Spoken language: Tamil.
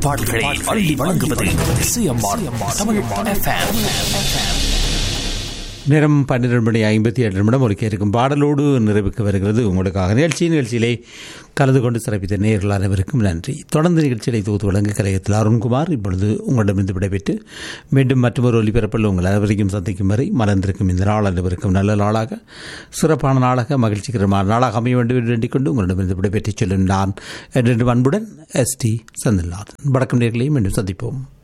பாடல்களை அள்ளி வழங்குவது இசையம்மாள் தமிழ் FM. நேரம் பன்னிரண்டு மணி ஐம்பத்தி ஏழு நிமிடம் ஒலிக்க இருக்கும் பாடலோடு நிறைவுக்கு வருகிறது உங்களுக்காக நிகழ்ச்சி நிகழ்ச்சியிலே கலந்து கொண்டு சிறப்பித்த நேர்கள் அனைவருக்கும் நன்றி தொடர்ந்து நிகழ்ச்சியை தொகுத்து வழங்க கலையத்தில் அருண்குமார் இப்பொழுது உங்களிடமிருந்து விடைபெற்று மீண்டும் மற்றொரு ஒலிபரப்பில் உங்கள் அனைவரையும் சந்திக்கும் வரை மலர்ந்திருக்கும் இந்த நாள் அனைவருக்கும் நல்ல நாளாக சிறப்பான நாளாக மகிழ்ச்சிகரமான நாளாக அமைய வேண்டும் என்று வேண்டிக் கொண்டு உங்களிடமிருந்து விடைபெற்றுச் செல்லும் நான் என்று அன்புடன் எஸ் டி செந்தில்நாதன் வணக்கம் நேர்களை மீண்டும் சந்திப்போம்